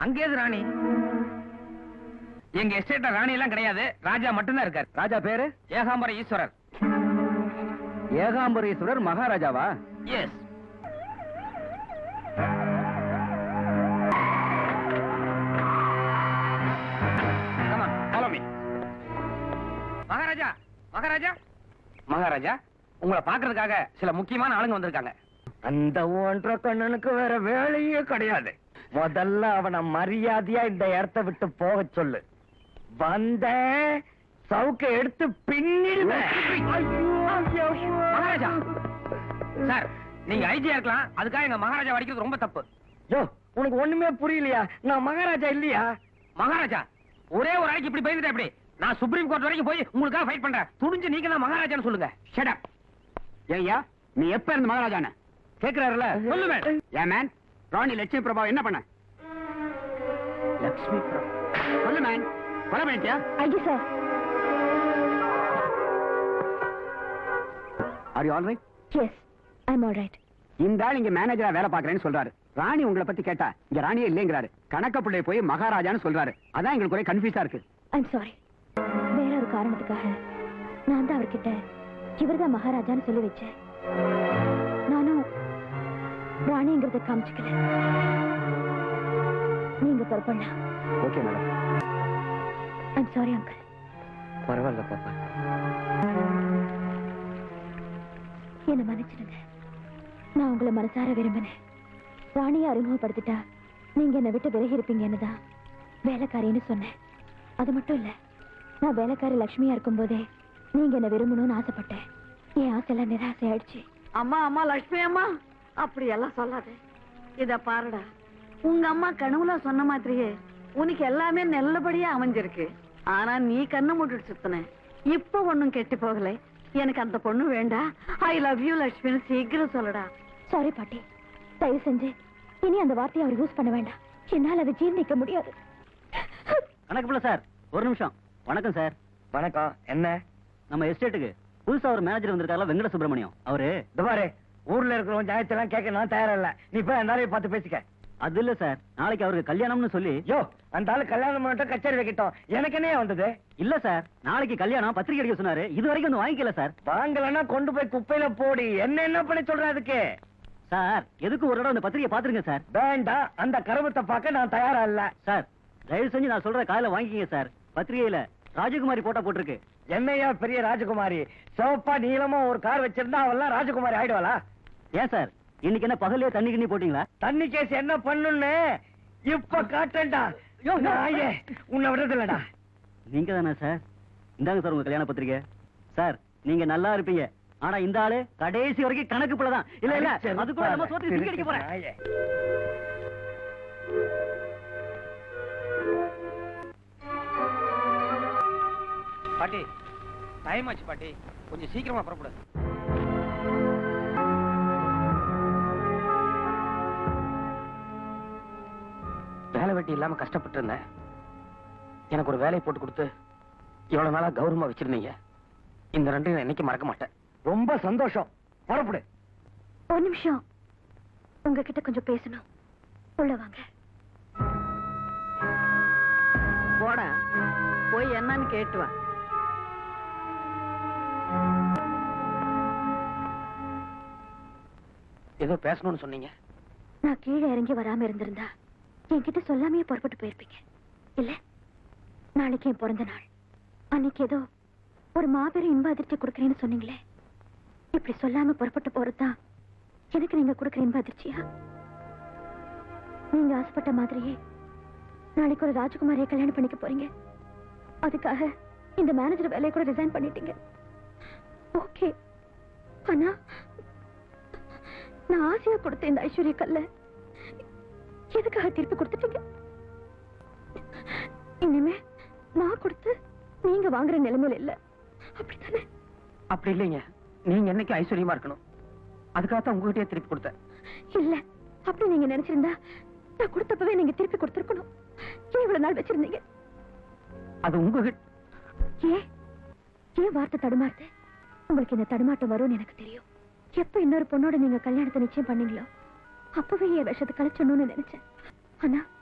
அங்கேது ராணி எங்க எஸ்டேட்ல ராணி எல்லாம் கிடையாது ராஜா மட்டும்தான் இருக்காரு ராஜா பேரு ஏகாம்பர ஈஸ்வரர் ஏகாம்பரீஸ்வரர் மகாராஜாவா எஸ் மகாராஜா மகாராஜா மகாராஜா உங்களை பாக்குறதுக்காக சில முக்கியமான ஆளுங்க வந்திருக்காங்க அந்த ஒன்ற கண்ணனுக்கு வேற வேலையே கிடையாது முதல்ல அவனை மரியாதையா இந்த இடத்த விட்டு போக சொல்லு வந்த சவுக்க எடுத்து பின்னிடுவேன் மகாராஜா சார் நீங்க ஐஜியா இருக்கலாம் அதுக்காக எங்க மகாராஜா அடிக்கிறது ரொம்ப தப்பு யோ உனக்கு ஒண்ணுமே புரியலையா நான் மகாராஜா இல்லையா மகாராஜா ஒரே ஒரு ஆளுக்கு இப்படி பயந்துட்டா எப்படி நான் சுப்ரீம் கோர்ட் வரைக்கும் போய் உங்களுக்காக ஃபைட் பண்றேன் துணிஞ்சு நீங்க தான் மகாராஜான்னு சொல்லுங்க ஷட் ஏய்யா நீ எப்ப இருந்த மகாராஜான கேக்குறாருல சொல்லுவேன் ஏன் மேன் ராணி லட்சுமி பிரபா என்ன பண்ண லக்ஷ்மி பிரபு சொல்லு மேன் கொலை பண்ணிட்டியா ID sir are you all right yes I'm all right இந்த ஆள் இங்க மேனேஜரா வேலை பாக்குறேன்னு சொல்றாரு ராணி உங்களை பத்தி கேட்டா இங்க ராணியே இல்லைங்கிறாரு கணக்க பிள்ளை போய் மகாராஜான்னு சொல்றாரு அதான் எங்களுக்கு ஒரே கன்ஃபியூஸா இருக்கு ஐம் சாரி வேற ஒரு காரணத்துக்காக நான் தான் அவர்கிட்ட இவர்தான் மகாராஜான்னு சொல்லி வச்சேன் நானும் ராணிங்கிறத காமிச்சுக்கல நீங்க பொறுப்பண்ணா okay madam I'm sorry uncle பரவாயில்ல பாப்பா என்ன மன்னிச்சிடுங்க நான் உங்களை மனசார விரும்பினேன் ராணியை அறிமுகப்படுத்திட்டா நீங்க என்னை விட்டு விலகி இருப்பீங்கன்னு தான் வேலைக்காரின்னு சொன்னேன் அது மட்டும் இல்ல நான் வேலைக்காரி லட்சுமியா இருக்கும்போதே நீங்க என்ன விரும்பணும்னு ஆசைப்பட்டேன் என் ஆசையெல்லாம் நிராசை ஆயிடுச்சு அம்மா அம்மா லட்சுமி அம்மா அப்படி எல்லாம் சொல்லாத இத பாருடா உங்க அம்மா கனவுல சொன்ன மாதிரியே உனக்கு எல்லாமே நல்லபடியா அமைஞ்சிருக்கு ஆனா நீ கண்ணு மூட்டுட்டு சுத்தின இப்ப ஒண்ணும் கெட்டு போகல எனக்கு அந்த பொண்ணு வேண்டாம் ஐ லவ் யூ லட்சுமின்னு சீக்கிரம் சொல்லடா சாரி பாட்டி தயவு செஞ்சு இனி அந்த வார்த்தையை அவர் யூஸ் பண்ண வேண்டாம் என்னால் அதை ஜீர்ணிக்க முடியாது கணக்கு பிள்ளை சார் ஒரு நிமிஷம் வணக்கம் சார் வணக்கம் என்ன நம்ம எஸ்டேட்டுக்கு புதுசா ஒரு மேனேஜர் வந்திருக்காருல வெங்கட சுப்பிரமணியம் அவரு இந்த பாரு ஊர்ல இருக்கிறவங்க ஜாயத்தெல்லாம் கேட்க நான் தயாரா இல்ல நீ போய் அந்த ஆளைய பார்த்து பேசிக்க அது இல்ல சார் நாளைக்கு அவருக்கு கல்யாணம்னு சொல்லி யோ அந்த ஆளு கல்யாணம் பண்ணிட்டு கச்சேரி வைக்கட்டும் எனக்கு என்ன வந்தது இல்ல சார் நாளைக்கு கல்யாணம் பத்திரிக்கை அடிக்க சொன்னாரு இது வரைக்கும் வந்து வாங்கிக்கல சார் வாங்கலன்னா கொண்டு போய் குப்பையில போடி என்ன என்ன பண்ணி சொல்ற அதுக்கு சார் எதுக்கு ஒரு இடம் அந்த பத்திரிக்கை பாத்துருங்க சார் வேண்டாம் அந்த கருமத்தை பார்க்க நான் தயாரா இல்ல சார் தயவு செஞ்சு நான் சொல்ற காலையில வாங்கிக்கங்க சார் பத்திரிகையில ராஜகுமாரி போட்டோ போட்டிருக்கு என்னையா பெரிய ராஜகுமாரி சிவப்பா நீளமா ஒரு கார் வச்சிருந்தா அவெல்லாம் ராஜகுமாரி ஆயிடுவாளா ஏன் சார் இன்னைக்கு என்ன பகல்லே தண்ணி கிண்ணி போட்டீங்களா தண்ணி கேஸ் என்ன பண்ணுன்னு இப்ப காட்டேன்டா நாயே உன்னை விடுறதில்லடா நீங்க தானே சார் இந்தாங்க சார் உங்க கல்யாண பத்திரிக்கை சார் நீங்க நல்லா இருப்பீங்க ஆனா இந்த ஆளு கடைசி வரைக்கும் கணக்கு தான் இல்ல இல்ல அது கூட நம்ம சோத்துக்கு சிக்கி அடிக்க போறேன் நாயே. பாட்டி டைம் ஆச்சு பாட்டி கொஞ்சம் சீக்கிரமா புறப்படு வேலை வெட்டி இல்லாம கஷ்டப்பட்டு இருந்தேன் எனக்கு ஒரு வேலையை போட்டு கொடுத்து இவ்வளவு நாளா கௌரவமா வச்சிருந்தீங்க இந்த ரெண்டையும் நான் என்னைக்கு மறக்க மாட்டேன் ரொம்ப சந்தோஷம் புறப்படு ஒரு நிமிஷம் உங்ககிட்ட கொஞ்சம் பேசணும் உள்ள வாங்க போடா போய் என்னன்னு கேட்டு வா ஏதோ பேசணும்னு சொன்னீங்க நான் கீழே இறங்கி வராம இருந்திருந்தா என்கிட்ட சொல்லாமையே புறப்பட்டு போயிருப்பீங்க இல்ல நாளைக்கு என் பிறந்த நாள் அன்னைக்கு ஏதோ ஒரு மாபெரும் இன்ப அதிர்ச்சி கொடுக்குறேன்னு சொன்னீங்களே இப்படி சொல்லாம புறப்பட்டு போறதுதான் எனக்கு நீங்க கொடுக்குற இன்ப அதிர்ச்சியா நீங்க ஆசைப்பட்ட மாதிரியே நாளைக்கு ஒரு ராஜகுமாரியை கல்யாணம் பண்ணிக்க போறீங்க அதுக்காக இந்த மேனேஜர் வேலையை கூட ரிசைன் பண்ணிட்டீங்க ஓகே ஆனா நான் ஆசையா கொடுத்த இந்த ஐஸ்வர்ய கல்ல எதுக்காக திருப்பி கொடுத்துட்டீங்க இனிமே நான் கொடுத்து நீங்க வாங்குற நிலைமையில இல்ல அப்படித்தானே அப்படி இல்லைங்க நீங்க என்னைக்கு ஐஸ்வர்யமா இருக்கணும் அதுக்காகத்தான் உங்ககிட்டயே திருப்பி கொடுத்தேன் இல்ல அப்படி நீங்க நினைச்சிருந்தா நான் கொடுத்தப்பவே நீங்க திருப்பி கொடுத்திருக்கணும் ஏன் இவ்வளவு நாள் வச்சிருந்தீங்க அது உங்ககிட்ட ஏன் ஏன் வார்த்தை தடுமாறுது உங்களுக்கு இந்த தடுமாட்டம் வரும்னு எனக்கு தெரியும் எப்ப இன்னொரு பொண்ணோட நீங்க கல்யாணத்தை நிச்சயம் பண்ணீங்களோ அப்பவே என் விஷத்தை கழிச்சணும்னு நினைச்சேன் ஆனா